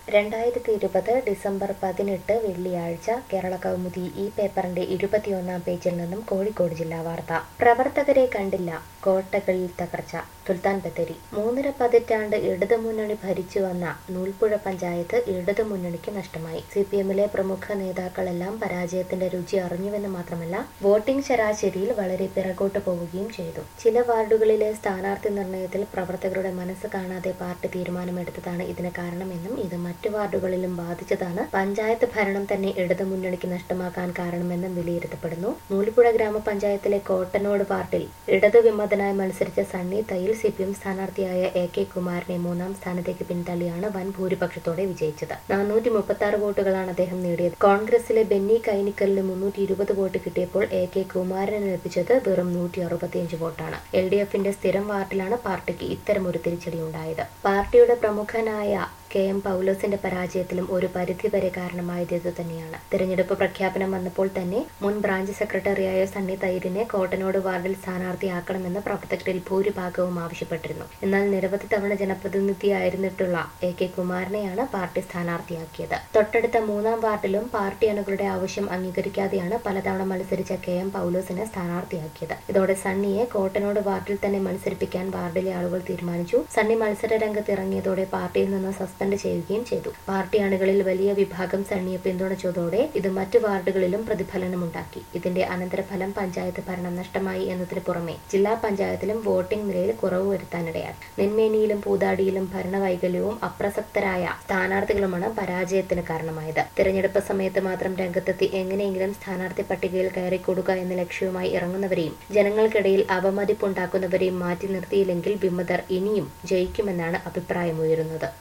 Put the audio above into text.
രണ്ടായിരത്തി ഇരുപത് ഡിസംബർ പതിനെട്ട് വെള്ളിയാഴ്ച കേരള കൗമുദി ഈ പേപ്പറിന്റെ ഇരുപത്തിയൊന്നാം പേജിൽ നിന്നും കോഴിക്കോട് ജില്ലാ വാർത്ത പ്രവർത്തകരെ കണ്ടില്ല കോട്ടകളിൽ തകർച്ച സുൽത്താൻ ബത്തേരി മൂന്നര പതിറ്റാണ്ട് ഇടതുമുന്നണി ഭരിച്ചു വന്ന നൂൽപ്പുഴ പഞ്ചായത്ത് ഇടതുമുന്നണിക്ക് നഷ്ടമായി സി പി എമ്മിലെ പ്രമുഖ നേതാക്കളെല്ലാം പരാജയത്തിന്റെ രുചി അറിഞ്ഞുവെന്ന് മാത്രമല്ല വോട്ടിംഗ് ശരാശരിയിൽ വളരെ പിറകോട്ട് പോവുകയും ചെയ്തു ചില വാർഡുകളിലെ സ്ഥാനാർത്ഥി നിർണയത്തിൽ പ്രവർത്തകരുടെ മനസ്സ് കാണാതെ പാർട്ടി തീരുമാനമെടുത്തതാണ് ഇതിന് കാരണമെന്നും ഇത് മറ്റു വാർഡുകളിലും ബാധിച്ചതാണ് പഞ്ചായത്ത് ഭരണം തന്നെ ഇടതുമുന്നണിക്ക് നഷ്ടമാക്കാൻ കാരണമെന്നും വിലയിരുത്തപ്പെടുന്നു നൂൽപ്പുഴ ഗ്രാമപഞ്ചായത്തിലെ കോട്ടനോട് വാർഡിൽ ഇടതു വിമതനായി മത്സരിച്ച Sunny Thayyil C P M സ്ഥാനാർത്ഥിയായ എ കെ കുമാരനെ മൂന്നാം സ്ഥാനത്തേക്ക് പിന്തള്ളിയാണ് വൻ ഭൂരിപക്ഷത്തോടെ വിജയിച്ചത് നാനൂറ്റി മുപ്പത്തി ആറ് വോട്ടുകളാണ് അദ്ദേഹം നേടിയത് കോൺഗ്രസിലെ ബെന്നി കൈനിക്കലിന് മുന്നൂറ്റി ഇരുപത് വോട്ട് കിട്ടിയപ്പോൾ എ കെ കുമാരന് ലഭിച്ചത് വെറും നൂറ്റി അറുപത്തിയഞ്ച് വോട്ടാണ് എൽ ഡി എഫിന്റെ സ്ഥിരം വാർഡിലാണ് പാർട്ടിക്ക് ഇത്തരമൊരു തിരിച്ചടിയുണ്ടായത് പാർട്ടിയുടെ പ്രമുഖനായ കെ എം പൗലോസിന്റെ പരാജയത്തിലും ഒരു പരിധിവരെ കാരണമായത് ഇത് തന്നെയാണ് തിരഞ്ഞെടുപ്പ് പ്രഖ്യാപനം വന്നപ്പോൾ തന്നെ മുൻ ബ്രാഞ്ച് സെക്രട്ടറിയായ സണ്ണി തൈരിനെ കോട്ടനോട് വാർഡിൽ സ്ഥാനാർത്ഥിയാക്കണമെന്ന് പ്രവർത്തകരിൽ ഭൂരിഭാഗവും ആവശ്യപ്പെട്ടിരുന്നു എന്നാൽ നിരവധി തവണ ജനപ്രതിനിധിയായിരുന്നിട്ടുള്ള എ കെ കുമാരനെയാണ് പാർട്ടി സ്ഥാനാർത്ഥിയാക്കിയത് തൊട്ടടുത്ത മൂന്നാം വാർഡിലും പാർട്ടി അണികളുടെ ആവശ്യം അംഗീകരിക്കാതെയാണ് പലതവണ മത്സരിച്ച കെ എം പൗലോസിനെ സ്ഥാനാർത്ഥിയാക്കിയത് ഇതോടെ സണ്ണിയെ കോട്ടനോട് വാർഡിൽ തന്നെ മത്സരിപ്പിക്കാൻ വാർഡിലെ ആളുകൾ തീരുമാനിച്ചു സണ്ണി മത്സര രംഗത്ത് ഇറങ്ങിയതോടെ പാർട്ടിയിൽ നിന്ന് സസ്പെൻഡ് ചെയ്യുകയും ചെയ്തു പാർട്ടി അണികളിൽ വലിയ വിഭാഗം സണ്ണിയെ പിന്തുണച്ചതോടെ ഇത് മറ്റു വാർഡുകളിലും പ്രതിഫലനമുണ്ടാക്കി ഇതിന്റെ അനന്തരഫലം പഞ്ചായത്ത് ഭരണം നഷ്ടമായി എന്നതിന് പുറമെ ജില്ലാ പഞ്ചായത്തിലും വോട്ടിംഗ് നിലയിൽ കുറവ് വരുത്താനിടയായി നെന്മേനിയിലും പൂതാടിയിലും ഭരണവൈകല്യവും അപ്രസക്തരായ സ്ഥാനാർത്ഥികളുമാണ് പരാജയത്തിന് കാരണമായത് തിരഞ്ഞെടുപ്പ് സമയത്ത് മാത്രം രംഗത്തെത്തി എങ്ങനെയെങ്കിലും സ്ഥാനാർത്ഥി പട്ടികയിൽ കയറിക്കൊടുക്കുക എന്ന ലക്ഷ്യവുമായി ഇറങ്ങുന്നവരെയും ജനങ്ങൾക്കിടയിൽ അവമതിപ്പുണ്ടാക്കുന്നവരെയും മാറ്റി നിർത്തിയില്ലെങ്കിൽ വിമതർ ഇനിയും ജയിക്കുമെന്നാണ് അഭിപ്രായമുയരുന്നത്